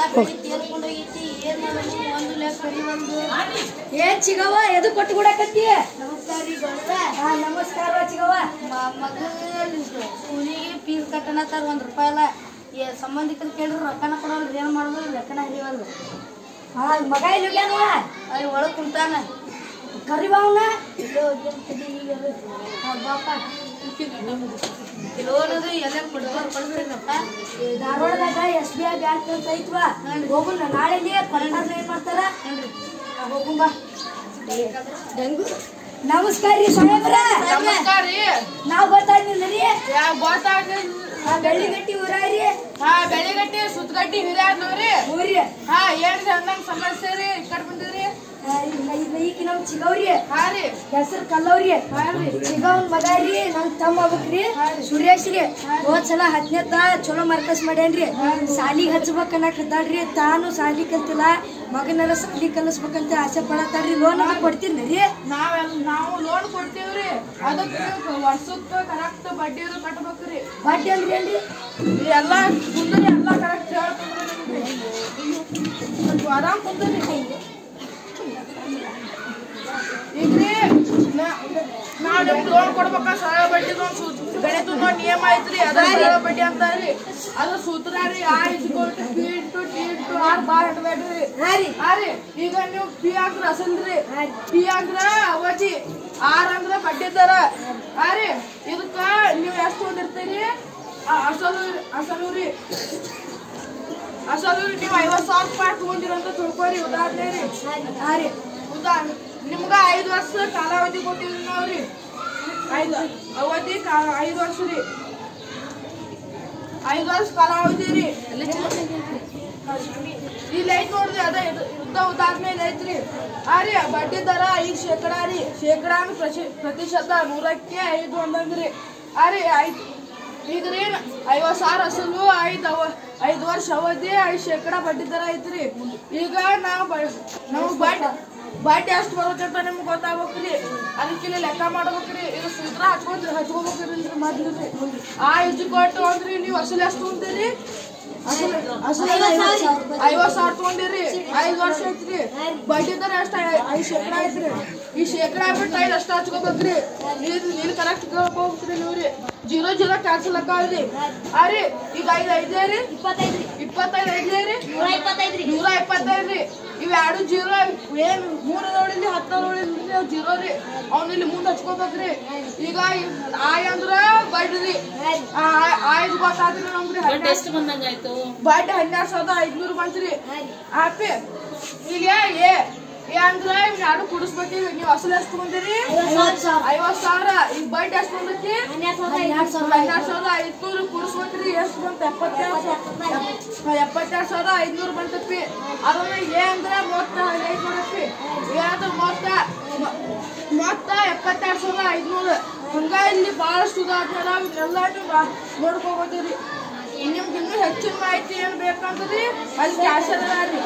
ಬೆಳಿ ತೀರ್ಕೊಂಡ್ ಹೋಗೈತಿ ಏನ್ ಮಾಡೋದು ಒಂದು ಲೆಕ್ಕ ಕರಿ ಒಂದು ಏನ್ ಚಿಗವ್ವ ಎದು ಕೊಟ್ಟು ಕೊಡಕತ್ತಿ ನಮಸ್ಕಾರ ರೀ ಗೌಡ್ರ ಹಾ ನಮಸ್ಕಾರ ಚಿಗವ್ವ ಮಗನ ಸ್ಕೂಲಿಗೆ ಫೀಸ್ ಕಟ್ಟಣತ್ತಾರ ಒಂದ್ ರೂಪಾಯಿ ಇಲ್ಲ ಏ ಸಂಬಂಧಿಕರು ಕೇಳಿದ್ರು ರೊಕ್ಕನ ಕೊಡೋಲ್ರಿ ಏನ್ ಮಾಡೋದು ಲೆಕ್ಕನ ಹರಿವಲ್ರಿ ಹಾ ಮಗ ಇಲ್ಲಿ ಹೋಗ್ಯಾನವ್ವ ಅಲ್ಲಿ ಒಳಗ್ ಕುಂತಾನ ಕರಿಬಾವನ ಲೋನ್ ಅದು ಎಲ್ಲ ಕೊಡ್ತಾರ ಕೊಡ್ತೀರಿ ರೊಕ್ಕ ಧಾರವಾಡದಾಗ ಎಸ್ ಬಿ ಐ ಬ್ಯಾಂಕ್ ಅಂತ ಐತ್ವಾ ಹೋಗುಣ ನಾಳೆ ಕೊಡ್ತಾರ ಏನ್ ಮಾಡ್ತಾರ ಹೋಗುಂ ಬಾ ಡೆಂಗು ನಮಸ್ಕಾರ ರೀ ಸಾಹೇಬ್ರ ನಮಸ್ಕಾರ ರೀ ನಾವ್ ಬರ್ತಾ ಇದೀವಿ ರೀ ಯಾವ ಗೊತ್ತಾಗ ಹಾ ಬೆಳ್ಳಿಗಟ್ಟಿ ಊರ ರೀ ಹಾ ಬೆಳಿಗಟ್ಟಿ ಸುತ್ತಗಟ್ಟಿ ಹಿರಿಯಾರ್ನವ್ರಿ ಊರಿ ಹಾ ಏನ್ ಅಂದಂಗ ಸಮಸ್ಯೆ ರೀ ಈ ಕಡೆ ಬಂದಿದ್ರಿ ಈಗ ನಮ್ ಚಿಗವ್ರಿ ಹಾ ರೀ ಹೆಸರು ಕಲ್ಲವ್ರಿ ಚಿಗವನ್ ಮಗ ರೀ ನನ್ ತಮ್ಮ ಆಗ್ಬೇಕ್ರಿ ಸುರೇಶ್ ರೀ ಹೋದ್ ಸಲ ಹತ್ತನೇತ ಚಲೋ ಮಾರ್ಕಸ್ ಮಾಡ್ಯಾನ್ರಿ ಸಾಲಿಗೆ ಹಚ್ಬೇಕ ಅನ್ನಕತ್ತಾಳ್ರಿ ತಾನು ಸಾಲಿ ಕಲ್ತಿಲ್ಲ ಮಗನೆಲ್ಲ ಸಾಲಿ ಕಲಿಸ್ಬೇಕಂತ ಆಸೆ ಪಡತ್ತಾಳ್ರಿ ಲೋನ್ ಅದ ಕೊಡ್ತೀನಿ ರೀ ನಾವೆಲ್ಲ ನಾವು ಲೋನ್ ಕೊಡ್ತೀವ್ರಿ ಅದಕ್ಕೆ ವರ್ಷಕ್ಕ ಕರೆಕ್ಟ್ ಬಡ್ಡಿ ಅದು ಕಟ್ಬೇಕ್ರಿ ಬಾಟಿ ಅಂದ್ರಿ ಏನ್ರಿ ಎಲ್ಲ ಕುಂದ್ರಿ ಎಲ್ಲ ಕರೆಕ್ಟ್ ಹೇಳ್ಕೊಂಡ್ರಿ ಸ್ವಲ್ಪ ಆರಾಮ್ ಕುಂದ್ರಿ ಈಗ್ರಿ ನಾ- ನಾವ್ ನಿಮ್ಗೆ ಲೋನ್ ಕೊಡ್ಬೇಕ ಸರಳ ಬಡ್ಡಿ ಗಣಿತ ನಿಯಮ ಐತ್ರಿ ಅದ ಸರಳ ಬಡ್ಡಿ ಅಂತಾರ್ರಿ ಅದ್ರ ಸೂತ್ರ ರೀ ಆ ಇಸ್ಕೊಲ್ P into T into R bar ಹಿಡ್ಬೇಡ್ರಿ ಹಾ ರೀ ಹಾ ರೀ ಈಗ ನೀವು ಪಿ ಅಂದ್ರ ಅಸಲ್ರಿ ಪಿ ಅಂದ್ರ ಅವಧಿ ಆರ್ ಅಂದ್ರ ಬಡ್ಡಿ ದರ ಹಾ ರೀ ಇದಕ್ಕ ನೀವ್ ಎಷ್ಟು ಹೊಂದಿರ್ತೀರಿ ಆ, ಅಸಲು ಅಸಲು ರೀ ಅಸಲು ನೀವು ಐವತ್ ಸಾವಿರ ರೂಪಾಯಿ ತಗೊಂಡಿರೋ ಅಂತ ತಿಳ್ಕೊರಿ ಉದಾಹರಣೆ ರೀ ಹಾ ರೀ ಉದಾಹರಣೆ ನಿಮ್ಗ ಐದು ವರ್ಷ ಕಾಲಾವಧಿ ಕೊಟ್ಟಿವಿ ನಾವ್ರಿ ಐದು ಅವಧಿ ಕಾಲ ಐದು ವರ್ಷ ರೀ ಐದು ವರ್ಷ ಕಾಲಾವಧಿ ರೀ ಇಲ್ಲಿ ಐತ್ ನೋಡ್ರಿ ಅದ ಇದು ಯುದ್ಧ ಉದಾಹರಣೆ ಇಲ್ಲಿ ಐತ್ರಿ ಆ ರೀ ಬಡ್ಡಿ ದರ ಐದು ಶೇಕಡ ರೀ ಶೇಕಡ ಪ್ರತಿ ಪ್ರತಿಶತ ನೂರಕ್ಕೆ ಐದು ಒಂದಂದ್ರಿ ಆ ರೀ ಐದು ಈಗ ರೀ ಐವತ್ತು ಸಾವಿರ ಅಸಲು ಐದು ಅವ ಐದು ವರ್ಷ ಅವಧಿ ಐದು ಶೇಕಡ ಬಡ್ಡಿ ದರ ಐತ್ರಿ ಈಗ ನಾವು ನಮಗೆ ಬಡ್ಡಿ ಬಡ್ಡಿ ಎಷ್ಟು ಬರುತ್ತೆ ಅಂತ ನಿಮ್ಗೆ ಗೊತ್ತಾಗ್ಬೇಕ್ರಿ ಅದಕ್ಕಿಲ್ಲ ಲೆಕ್ಕ ಮಾಡ್ಬೇಕ್ರಿ ಇದು ಸೂತ್ರ ಹಚ್ಕೊಂಡ್ರಿ ಹಚ್ಕೋಬೇಕ್ರಿ ಮೊದ್ಲು ರೀ ಆ ಇಜು ಕೊಟ್ಟು ಅಂದ್ರಿ ನೀವು ಅಸಲು ಎಷ್ಟು ತೊಗೊಂತೀರಿ ಐವತ್ ಸಾವಿರ ತಗೊಂಡಿರಿ ಐದ್ ವರ್ಷ ಐತ್ರಿ ಬಡ್ಡಿ ದರ ಎಷ್ಟ ಐದ್ ಶೇಕಡ ಐತ್ರಿ ಈ ಶೇಕಡ ಬಿಟ್ಟು ಐದ್ ಅಷ್ಟ ಹಚ್ಕೋಬೇಕ್ರಿ ನೀರ್ ನೀರ್ ಕರೆಕ್ಟ್ ಹೋಗ್ಬೇಕ್ರಿ ನೀವ್ರಿ ಜೀರೋ ಜೀರೋ ಕ್ಯಾನ್ಸಲ್ ಆಕಾವ್ರಿ ಅರಿ ಈಗ ಐದ್ ಐದೇ ರೀ ಇಪ್ಪತ್ತೈದ್ರಿ ಇಪ್ಪತ್ತೈದು ಐದೇ ರೀ ನೂರ ಇಪ್ಪತ್ತೈದ್ರಿ ನೂರ ಎಪ್ಪತ್ತೈದು ರೀ ಇವ್ ಎರಡು ಜೀರೋ ಏನ್ ಮೂರ ನೋಡಿಲಿ ಹತ್ತ ನೋಡಿಲಿ ಅವ್ ಜೀರೋ ರೀ ಅವ್ನ ಇಲ್ಲಿ ಮುಂದೆ ಹಚ್ಕೋಬೇಕ್ರಿ ಈಗ ಆಯ್ ಅಂದ್ರ ಬಡ್ಡಿ ರೀ ಆಯ್ದು ಗೊತ್ತಾದ್ರಿ ನಮ್ಗೆ ಹನ್ನೆರಡು ಎಷ್ಟು ಬಂದಂಗಾಯ್ತು ಬಡ್ಡಿ ಹನ್ನೆರಡು ಸಾವಿರದ ಐದ್ನೂರು ಬಂತ್ರಿ ಆಪಿ ಈಗ ಏ ಏ ಅಂದ್ರ ಇವ್ನ ಎರಡು ಕುಡಿಸ್ಬೇಕು ನೀವು ಅಸಲು ಎಷ್ಟು ತಗೊಂಡಿರಿ ಐವತ್ ಸಾವಿರ ಈಗ ಬಡ್ಡಿ ಎಷ್ಟು ಬಂದೈತಿ ಹನ್ನೆರಡು ಸಾವಿರ ಹನ್ನೆರಡು ಸಾವಿರದ ಐದ್ನೂರು ಕುಡಿಸ್ಬೇಕ್ರಿ ಎಷ್ಟು ಬಂತ ಎಪ್ಪತ್ತೆರಡು ಸಾವಿರ ಎಪ್ಪತ್ತೆರಡು ಸಾವಿರದ ಐದ್ನೂರು ಬಂತಪ್ಪಿ ಅದನ್ನ ಏ ಅಂದ್ರ ಮೊತ್ತ ಐದು ನೋಡಪ್ಪಿ ಏನಾದ್ರು ಮೊತ್ತ ಮ- ಮೊತ್ತ ಎಪ್ಪತ್ತೆರಡು ಸಾವಿರದ ಐದ್ನೂರು ಹಂಗ ಇಲ್ಲಿ ಬಹಳಷ್ಟು ಉದಾಹರಣೆ ಇವನ್ನೆಲ್ಲ ನೀವು ನೋಡ್ಕೋಬೋದ್ರಿ ನಿಮ್ಗೆ ಇನ್ನೂ ಹೆಚ್ಚಿನ ಮಾಹಿತಿ ಏನ್ ಬೇಕಂದ್ರಿ ಅಲ್ಲಿ ಕ್ಯಾಶರ್ ರೀ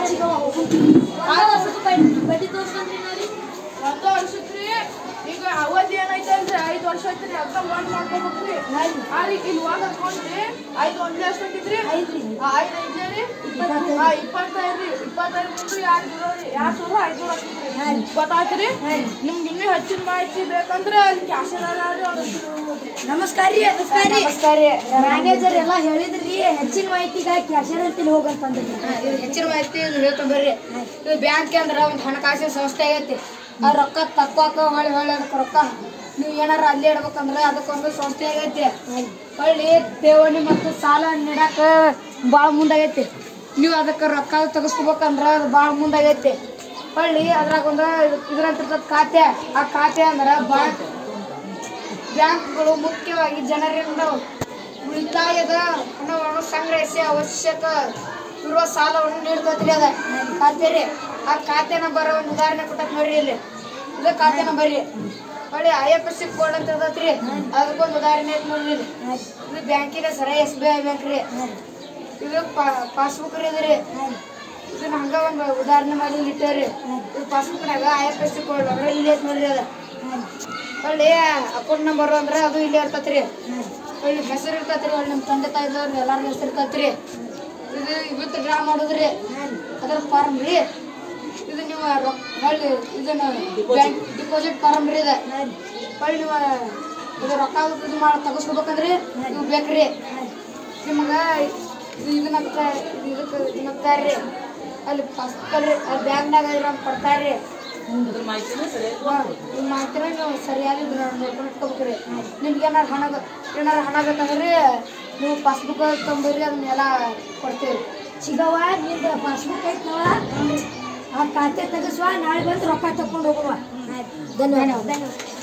ಬಡ್ಡಿ ತೋರ್ಸ್ಕೊಂಡ್ರಿ ನಾವ್ರಿ ಒಂದು ವರ್ಷಕ್ರಿ ಈಗ ಅವಧಿ ಏನೈತಲ್ರಿ ಐದು ವರ್ಷ ಐತ್ರಿ ಅದ ಒಂದ್ ಮಾಡ್ಕೋಬೇಕ್ರಿ ಆ ರೀ ಇಲ್ಲಿ ಒಂದ್ ಹಾಕೊಂಡ್ರಿ ಐದು ಒಂದೇ ಎಷ್ಟು ಐತಿದ್ರಿ ಐದ್ರಿ. ಆ, ಐದ್ ಐದ್ನೇ ರೀ ಆ, ಇಪ್ಪತ್ತೈದು ರೀ ಇಪ್ಪತ್ತೈದು ಮುಂದೆ ಎರಡು ಜೀರೋ ರೀ ಎರಡು ಸಾವಿರ ಐದ್ನೂರ ಹಾಕಿದ್ರಿ ಗೊತ್ತಾಯ್ತ್ರಿ ನಿಮ್ಗೆ ಇನ್ನೂ ಹೆಚ್ಚಿನ ಮಾಹಿತಿ ಬೇಕಂದ್ರೆ ಅಲ್ಲಿ ಕ್ಯಾಶರ್ ರೀ ಅವ್ರ ನಮಸ್ಕಾರ ರೀ ನಮಸ್ಕಾರ ರೀ ನಮಸ್ಕಾರ ರೀ ಮ್ಯಾನೇಜರ್ ಎಲ್ಲ ಹೇಳಿದ್ರಿ ಹೆಚ್ಚಿನ ಮಾಹಿತಿಗಾಗಿ ಕ್ಯಾಶರ್ ಅಂತೀನಿ ಹೋಗಂತ ಅಂದ್ರಿ ಹೆಚ್ಚಿನ ಮಾಹಿತಿ ಹೇಳ್ಕೊಂಡ್ ಬರ್ರಿ ಇದು ಬ್ಯಾಂಕ್ ಅಂದ್ರ ಒಂದ್ ಹಣಕಾಸಿನ ಸಂಸ್ಥೆ ಆಗೈತಿ ಆ ರೊಕ್ಕ ತಕ್ಕೋಕ ಹೊಳ್ಳಿ ಹೊಳ್ಳಿ ಅದಕ್ಕೆ ರೊಕ್ಕ ನೀವು ಏನಾರ ಅಲ್ಲಿ ಇಡ್ಬೇಕಂದ್ರ ಅದಕ್ಕೊಂದು ಸಂಸ್ಥೆ ಆಗೈತಿ ಹೊಳ್ಳಿ ಠೇವಣಿ ಮತ್ತು ಸಾಲ ನೀಡಾಕ ಭಾಳ ಮುಂದಾಗೈತಿ ನೀವು ಅದಕ್ಕೆ ರೊಕ್ಕ ತೆಗಿಸ್ಕೋಬೇಕಂದ್ರ ಅದು ಭಾಳ ಮುಂದಾಗೈತಿ ಹೊಳ್ಳಿ ಅದ್ರಾಗ ಒಂದು ಇದ್ರಂತ ಇರ್ತದ ಖಾತೆ ಆ ಖಾತೆ ಅಂದ್ರ ಬ್ಯಾಂಕ್ ಬ್ಯಾಂಕ್ಗಳು ಮುಖ್ಯವಾಗಿ ಜನರಿಂದ ಉಳಿತಾಯದ ಹಣವನ್ನು ಸಂಗ್ರಹಿಸಿ ಅವಶ್ಯಕ ಇರುವ ಸಾಲವನ್ನು ನೀಡ್ತೈತ್ರಿ ಅದ ಖಾತೆ ರೀ ಆ ಖಾತೆ ನಂಬರ್ ಒಂದು ಉದಾಹರಣೆ ಕೊಟ್ಟತ್ ನೋಡ್ರಿ ಇಲ್ಲಿ ಇದು ಖಾತೆ ನಂಬರ್ ರೀ ಹೊಳ್ಳಿ I F S C code ಅಂತ ಇರ್ತೈತ್ರಿ ಅದಕ್ಕೊಂದು ಉದಾಹರಣೆ ಐತಿ ನೋಡ್ರಿ ಇಲ್ಲಿ ಇದು ಬ್ಯಾಂಕಿನ ಸರ ಎಸ್ ಬಿ ಐ ಬ್ಯಾಂಕ್ ರೀ ಇದು ಪಾಸ್ಬುಕ್ ರೀ ಇದು ರೀ ಇದನ್ನ ಹಂಗ ಒಂದು ಉದಾಹರಣೆ ಮಾಡಿ ಇಲ್ಲಿ ಇಟ್ಟೇವ್ರಿ ಇದು ಪಾಸ್ಬುಕ್ನಾಗ I F S C code ಅಂದ್ರೆ ಇಲ್ಲಿ ಐತಿ ನೋಡ್ರಿ ಅದ ಹೊಳ್ಳಿ ಅಕೌಂಟ್ ನಂಬರ್ ಅಂದ್ರೆ ಅದು ಇಲ್ಲೇ ಇರ್ತೈತ್ರಿ ಹೊಳ್ಳಿ ಹೆಸರು ಇರ್ತೈತ್ರಿ ಹೊಳ್ಳಿ ನಮ್ಮ ತಂದೆ ತಾಯಿದವ್ರು ಎಲ್ಲಾರ ಹೆಸರು ಇರ್ತೈತ್ರಿ ಇದು ಇವತ್ತು ಡ್ರಾ ಮಾಡೋದ್ರಿ ಅದ್ರ ಫಾರ್ಮ್ ರೀ ಇದು ನೀವು ರೊಕ್ಕ ಹೊಳ್ಳಿ ಇದನ್ನ ಬ್ಯಾಂಕ್ ಡಿಪಾಸಿಟ್ ಫಾರ್ಮ್ ರೀ ಇದು ಹೊಳ್ಳಿ ನೀವು ಇದು ರೊಕ್ಕ ಇದು ಮಾಡಿ ತಗಸ್ಕೋಬೇಕಂದ್ರಿ ನೀವು ಬೇಕ್ರಿ ನಿಮಗೆ ಇದನ್ನ ಇದಕ್ಕೆ ಇದನ್ನಕ್ಕಾರ್ರಿ ಅಲ್ಲಿ ಪಸ್ಕಲ್ರಿ ಅಲ್ಲಿ ಬ್ಯಾಂಕ್ನಾಗ ಇರೋಂಗೆ ಕೊಡ್ತಾರ್ರಿ ಅದ್ರ ಮಾಹಿತಿನೂ ಸರಿಯಾಗಿ ನಿಮ್ಮ ಮಾತ್ರ ನೀವು ಸರಿಯಾಗಿ ಇದನ್ನ ನೋಡ್ಕೊಂಡು ಇಟ್ಕೋಬೇಕ್ರಿ ನಿಮ್ಗೆ ಏನಾರು ಹಣ ಬೇ- ಏನಾರು ಹಣ ಬೇಕಂದ್ರೆ ನೀವು ಪಾಸ್ಬುಕ್ ತೊಂಬರ್ರಿ ಅದನ್ನೆಲ್ಲ ಕೊಡ್ತೀವಿ ಚಿಗವ್ವ ನಿಂದ ಪಾಸ್ಬುಕ್ ಐತ್ನವ ಆ ಖಾತೆ ತೆಗಸ್ವ ನಾಳೆ ಬಂದು ರೊಕ್ಕ ತಕೊಂಡು ಹೋಗುವ ಧನ್ಯವಾದ